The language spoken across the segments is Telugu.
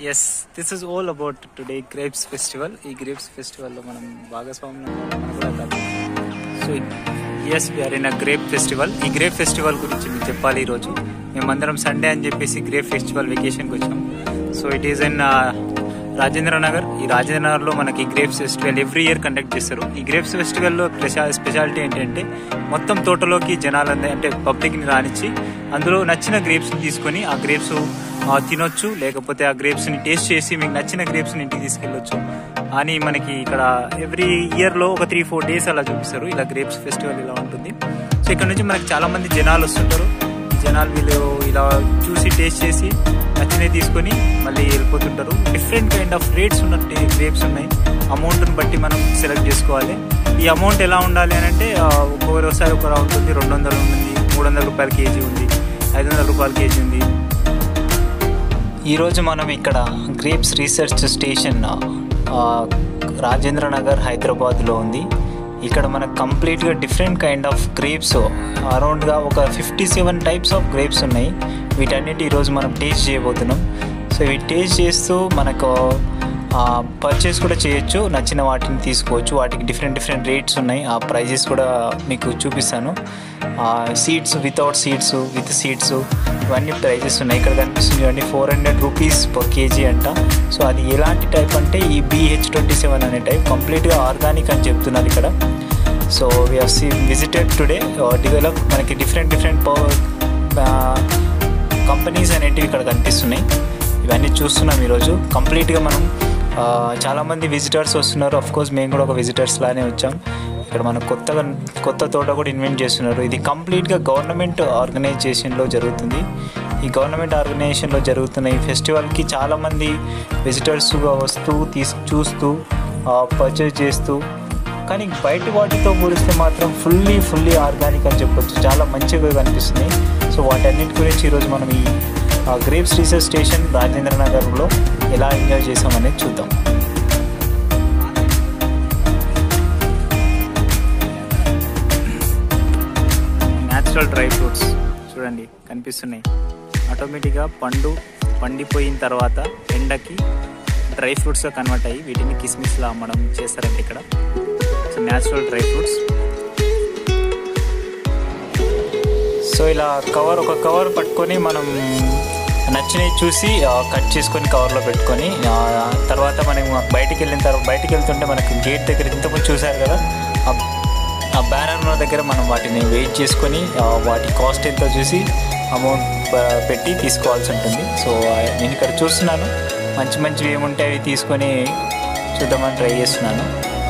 Yes this is all about today grapes festival ఈ గ్రేప్స్ ఫెస్టివల్లో మనం భాగస్వామ్యం మనం కూడా కాదు so yes we are in a grape festival ఈ గ్రేప్ ఫెస్టివల్ గురించి మీకు చెప్పాలి ఈరోజు మేమందరం సండే అని చెప్పేసి గ్రేప్ ఫెస్టివల్ వెకేషన్కి వచ్చాం so it is in Rajendra Nagar ఈ రాజేంద్ర నగర్లో మనకి grapes festival every year conduct చేస్తారు ఈ గ్రేప్స్ ఫెస్టివల్లో స్పెషాలిటీ ఏంటంటే మొత్తం తోటలోకి జనాలందరూ అంటే పబ్లిక్ని రానిచ్చి అందులో నచ్చిన గ్రేప్స్ని తీసుకొని ఆ గ్రేప్స్ తినొచ్చు లేకపోతే ఆ గ్రేప్స్ని టేస్ట్ చేసి మీకు నచ్చిన గ్రేప్స్ని ఇంటికి తీసుకెళ్ళొచ్చు అని మనకి ఇక్కడ ఎవ్రీ ఇయర్లో ఒక త్రీ ఫోర్ డేస్ అలా చూపిస్తారు ఇలా గ్రేప్స్ ఫెస్టివల్ ఇలా ఉంటుంది సో ఇక్కడ నుంచి మనకి చాలా మంది జనాలు వస్తుంటారు జనాలు వీళ్ళు ఇలా చూసి టేస్ట్ చేసి నచ్చినవి తీసుకొని మళ్ళీ వెళ్ళిపోతుంటారు డిఫరెంట్ కైండ్ ఆఫ్ రేట్స్ ఉన్న గ్రేప్స్ ఉన్నాయి అమౌంట్ని బట్టి మనం సెలెక్ట్ చేసుకోవాలి ఈ అమౌంట్ ఎలా ఉండాలి అని అంటే ఒక్కొక్కసారి ఒకలా ఉంటుంది రెండు వందలు ఉంది మూడు వందల రూపాయల కేజీ ఉంది ఐదు వందల రూపాయల కేజీ ఉంది ఈరోజు మనం ఇక్కడ grapes research station Rajendra Nagar హైదరాబాద్లో ఉంది ఇక్కడ మనకు కంప్లీట్గా డిఫరెంట్ కైండ్ ఆఫ్ గ్రేప్స్ అరౌండ్గా ఒక fifty seven types of grapes ఉన్నాయి వీటన్నిటి ఈరోజు మనం టేస్ట్ చేయబోతున్నాం సో ఇవి టేస్ట్ చేస్తూ మనకు పర్చేస్ కూడా చేయొచ్చు నచ్చిన వాటిని తీసుకోవచ్చు వాటికి డిఫరెంట్ డిఫరెంట్ రేట్స్ ఉన్నాయి ఆ ప్రైజెస్ కూడా మీకు చూపిస్తాను seeds without seeds with seeds ఇవన్నీ ప్రైజెస్ ఉన్నాయి ఇక్కడ కనిపిస్తుంది ఇవన్నీ four hundred rupees per KG అంట సో అది ఎలాంటి టైప్ అంటే ఈ బీహెచ్ ట్వంటీ సెవెన్ అనే టైప్ కంప్లీట్గా ఆర్గానిక్ అని చెప్తున్నారు ఇక్కడ so we have see visited today develop మనకి డిఫరెంట్ డిఫరెంట్ కంపెనీస్ అనేటివి ఇక్కడ కనిపిస్తున్నాయి ఇవన్నీ చూస్తున్నాం ఈరోజు కంప్లీట్గా మనం చాలామంది విజిటర్స్ వస్తున్నారు అఫ్ కోర్స్ మేము కూడా ఒక విజిటర్స్ లానే వచ్చాం ఇక్కడ మన కొత్తగా కొత్త తోట కూడా ఇన్వెంట్ చేస్తున్నారు ఇది కంప్లీట్గా గవర్నమెంట్ ఆర్గనైజేషన్లో జరుగుతుంది ఈ గవర్నమెంట్ ఆర్గనైజేషన్లో జరుగుతున్న ఈ ఫెస్టివల్కి చాలామంది విజిటర్స్గా వస్తూ తీసు చూస్తూ పర్చేజ్ చేస్తూ కానీ బయట వాటితో పోలిస్తే మాత్రం ఫుల్లీ ఫుల్లీ ఆర్గానిక్ అని చెప్పొచ్చు చాలా మంచిగా కనిపిస్తున్నాయి సో వాటన్నిటి గురించి ఈరోజు మనం ఈ గ్రేప్స్ రీసెర్చ్ స్టేషన్ రాజేంద్ర నగర్లో ఎలా ఎంజాయ్ చేసామనేది చూద్దాం న్యాచురల్ డ్రై ఫ్రూట్స్ చూడండి కనిపిస్తున్నాయి ఆటోమేటిక్గా పండు పండిపోయిన తర్వాత ఎండకి డ్రై ఫ్రూట్స్గా కన్వర్ట్ అయ్యి వీటిని కిస్మిస్లా అమ్మడం చేస్తారండి ఇక్కడ so natural dry fruits so ఇలా కవర్ ఒక కవర్ పట్టుకొని మనం నచ్చినవి చూసి కట్ చేసుకొని కవర్లో పెట్టుకొని తర్వాత మనం బయటికి వెళ్ళిన తర్వాత బయటికి వెళ్తుంటే మనకు గేట్ దగ్గర ఇంతకుముందు చూసారు కదా ఆ బ్యానర్ దగ్గర మనం వాటిని వెయిట్ చేసుకొని వాటి కాస్ట్ ఎంతో చూసి అమౌంట్ పెట్టి తీసుకోవాల్సి ఉంటుంది సో నేను ఇక్కడ చూస్తున్నాను మంచి మంచివి ఏముంటే అవి తీసుకొని చూద్దామని ట్రై చేస్తున్నాను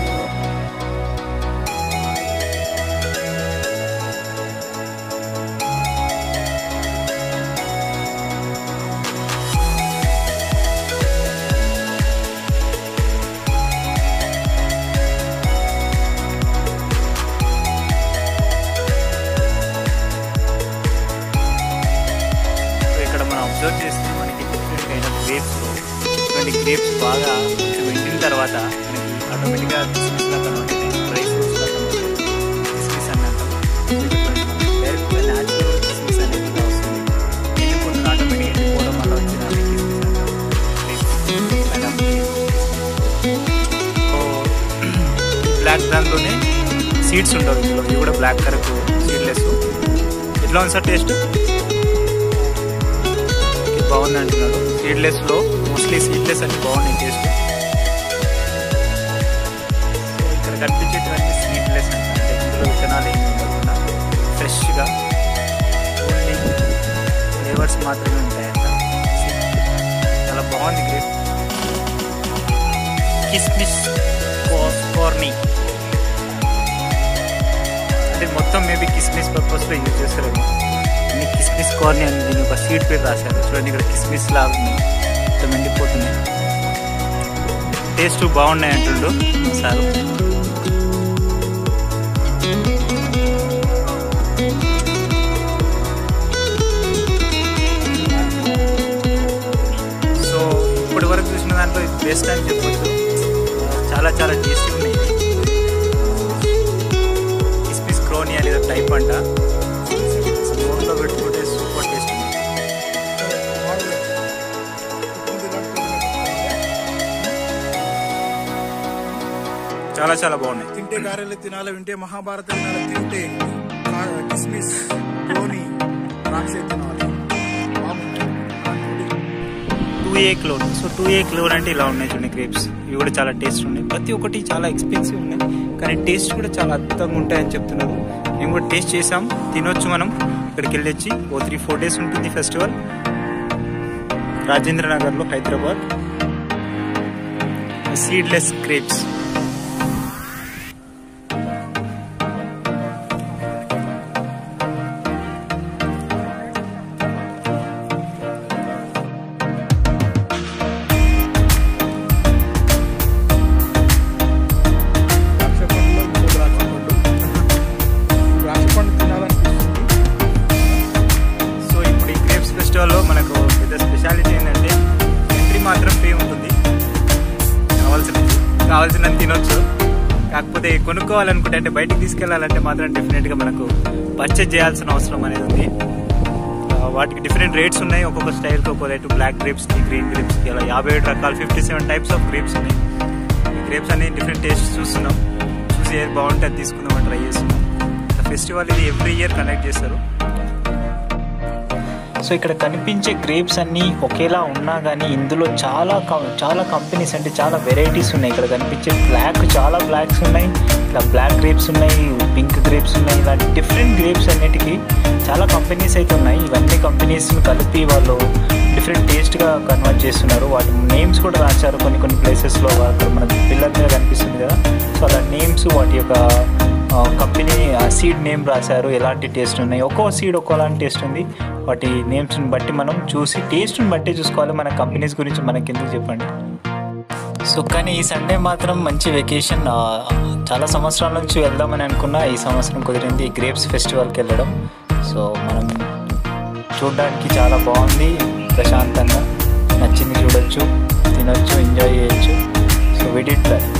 అబ్జర్వ్ చేస్తే మనకి డిఫరెంట్ కైండ్ ఆఫ్ గ్రేప్స్ ఇటువంటి గ్రేప్స్ బాగా కొంచెం ఎండిన తర్వాత మనకి ఆటోమేటిక్గా కిస్మిస్లా కన్వర్ట్ అవుతాయి డ్రై ఫ్రూట్స్లా కన్వర్ట్ అవుతాయి కిస్మిస్ అని అంటాం డైరెక్ట్గా న్యాచురల్ కిస్మిస్ అనేది ఇలా వస్తుంది ఎండిపోతుంది ఆటోమేటిక్గా ఎండిపోవడం వల్ల వచ్చిన కిస్మిస్ అంటాం బ్లాక్ దాంట్లోనే సీడ్స్ ఉండవు ఇందులో ఇవి కూడా బ్లాక్ కరకు సీడ్లెస్ ఎట్లా ఉంది సార్ టేస్ట్ బాగుంది అంటున్నారు సీడ్లెస్లో మోస్ట్లీ సీడ్లెస్ అని బాగున్నాయి టేస్ట్ ఇక్కడ కనిపించేటివన్నీ సీడ్లెస్ అంటే ఇందులో విత్తనాలు ఏమి ఉండకుండా ఫ్రెష్గా ఓన్లీ ఫ్లేవర్స్ మాత్రమే ఉంటాయంట చాలా బాగుంది గ్రేప్ కిస్మిస్ కార్నీ అంటే మొత్తం మేబీ కిస్మిస్ పర్పస్లో యూజ్ చేస్తారేమో అన్ని కిస్మిస్ కార్ని అని దీని ఒక సీడ్ పేరు రాశారు చూడండి ఇక్కడ కిస్మిస్ లాగా ఉన్నాయి మొత్తం ఎండిపోతున్నాయి టేస్ట్ బాగున్నాయి అంటుండు సారు సో ఇప్పటి వరకు చూసిన దాంట్లో ఇది బెస్ట్ అని చెప్పొచ్చు చాలా చాలా టేస్టీ ఉన్నాయి కిస్మిస్ క్రోనీ అనేది టైప్ అంట నోట్లో పెట్టుకుంటే సూపర్ టేస్ట్ ఉంది చాలా చాలా బాగున్నాయి తింటే గారెలు తినాలి వింటే మహాభారతం వినాలి తింటే కా- కిస్మిస్ ధోని ద్రాక్ష తినాలి బాగుంది. Two A clone so two A clone అంటే ఇలా ఉన్నాయి చూడండి గ్రేప్స్ ఇవి కూడా చాలా టేస్ట్ ఉన్నాయి ప్రతి ఒక్కటి చాలా ఎక్స్పెన్సివ్ ఉన్నాయి కానీ టేస్ట్ కూడా చాలా అద్భుతంగా ఉంటాయని చెప్తున్నారు మేము కూడా టేస్ట్ చేసాం తినొచ్చు మనం ఇక్కడికి వెళ్ళొచ్చి ఓ త్రీ ఫోర్ డేస్ ఉంటుంది ఫెస్టివల్ రాజేంద్ర నగర్లో హైదరాబాద్ సీడ్లెస్ గ్రేప్స్ ద్రాక్ష పండులో ఇంకో ద్రాక్ష పండు ద్రాక్ష పండు తినాలనిపిస్తుంది సో ఇప్పుడు ఈ గ్రేప్స్ ఫెస్టివల్లో మనకు పెద్ద స్పెషాలిటీ ఏంటంటే ఎంట్రీ మాత్రం ఫ్రీ ఉంటుంది కావాల్సినది కావాల్సినంత తినొచ్చు కాకపోతే కొనుక్కోవాలనుకుంటే అంటే బయటికి తీసుకెళ్లాలంటే మాత్రం డెఫినెట్గా మనకు పర్చేజ్ చేయాల్సిన అవసరం అనేది ఉంది ఆ, వాటికి డిఫరెంట్ రేట్స్ ఉన్నాయి ఒక్కొక్క స్టైల్కి ఒక్కొక్క రేటు బ్లాక్ గ్రేప్స్కి గ్రీన్ గ్రేప్స్కి అలా యాభై ఏడు రకాలు fifty seven types of grapes ఉన్నాయి ఈ గ్రేప్స్ అన్ని డిఫరెంట్ టేస్ట్ చూస్తున్నాం చూసి ఏది బాగుంటే అది తీసుకుందామని ట్రై చేస్తున్నాం ఫెస్టివల్ ఇది ఎవ్రీ ఇయర్ కండక్ట్ చేస్తారు సో ఇక్కడ కనిపించే గ్రేప్స్ అన్నీ ఒకేలా ఉన్నా కానీ ఇందులో చాలా కం- చాలా కంపెనీస్ అంటే చాలా వెరైటీస్ ఉన్నాయి ఇక్కడ కనిపించే బ్లాక్ చాలా బ్లాక్స్ ఉన్నాయి ఇట్లా బ్లాక్ గ్రేప్స్ ఉన్నాయి పింక్ గ్రేప్స్ ఉన్నాయి ఇలాంటి డిఫరెంట్ గ్రేప్స్ అన్నిటికీ చాలా కంపెనీస్ అయితే ఉన్నాయి ఇవన్నీ కంపెనీస్ని కలిపి వాళ్ళు డిఫరెంట్ టేస్ట్గా కన్వర్ట్ చేస్తున్నారు వాటి నేమ్స్ కూడా రాశారు కొన్ని కొన్ని ప్లేసెస్లో అక్కడ మనకి పిల్లర్ మీద కనిపిస్తుంది కదా సో అలా నేమ్స్ వాటి యొక్క కంపెనీ సీడ్ నేమ్ రాశారు ఎలాంటి టేస్ట్ ఉన్నాయి ఒక్కో సీడ్ ఒక్కోలాంటి టేస్ట్ ఉంది వాటి నేమ్స్ని బట్టి మనం చూసి టేస్ట్ని బట్టి చూసుకోవాలి మన కంపెనీస్ గురించి మనకి ఎందుకు చెప్పండి సో కానీ ఈ సండే మాత్రం మంచి వెకేషన్ ఆ, చాలా సంవత్సరాల నుంచి వెళ్దామని అనుకున్నా ఈ సంవత్సరం కుదిరింది ఈ గ్రేప్స్ ఫెస్టివల్కి వెళ్ళడం సో మనం చూడడానికి చాలా బాగుంది ప్రశాంతంగా నచ్చింది చూడొచ్చు తినొచ్చు ఎంజాయ్ చేయొచ్చు సో విడిట్ దట్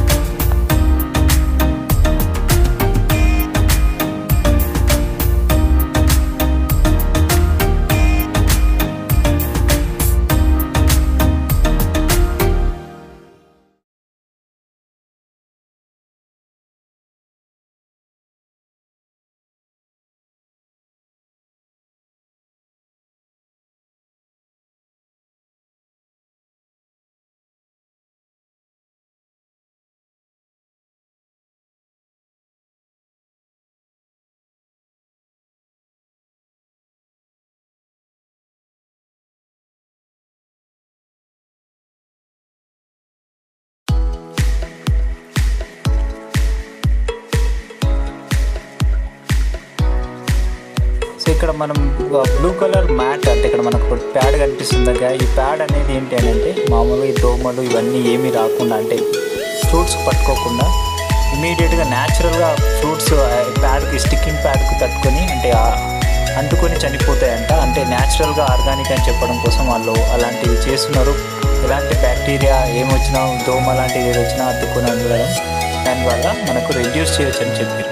సో ఇక్కడ మనం బ్లూ కలర్ మ్యాట్ అంటే ఇక్కడ మనకు ప్యాడ్ కనిపిస్తుంది కదా ఈ ప్యాడ్ అనేది ఏంటి అని అంటే మామూలుగా ఈ దోమలు ఇవన్నీ ఏమీ రాకుండా అంటే ఫ్రూట్స్ పట్టుకోకుండా ఇమీడియట్గా న్యాచురల్గా ఫ్రూట్స్ ప్యాడ్కి స్టిక్కింగ్ ప్యాడ్కి తట్టుకొని అంటే ఆ అంటుకొని చనిపోతాయంట అంటే న్యాచురల్గా ఆర్గానిక్ అని చెప్పడం కోసం వాళ్ళు అలాంటివి చేస్తున్నారు ఎలాంటి బ్యాక్టీరియా ఏమొచ్చినా దోమ లాంటివి ఏది వచ్చినా అతుక్కొని ఉండడం దానివల్ల మనకు రెడ్యూస్ చేయొచ్చు అని చెప్పారు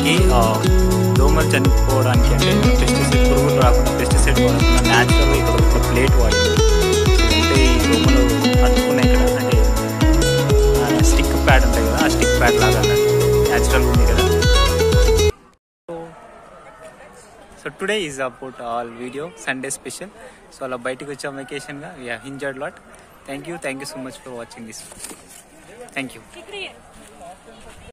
దీనికి ఆ, దోమలు చనిపోవడానికి అంటే పెస్టిసైడ్ పురుగులు రాకుండా పెస్టిసైడ్ వాడకుండా న్యాచురల్గా ఇక్కడ ఒక ప్లేట్ వాడింది అంటే ఈ దోమలు పట్టుకున్నాయి ఇక్కడ అంటే స్టిక్ ప్యాడ్ ఉంటాయి కదా ఆ స్టిక్ ప్యాడ్ లాగా న్యాచురల్గా ఉంది కదా so today is about all video Sunday special so అలా బయటికి వచ్చాం వెకేషన్గా we enjoyed lot thank you thank you so much for watching this thank you ఇక్కడ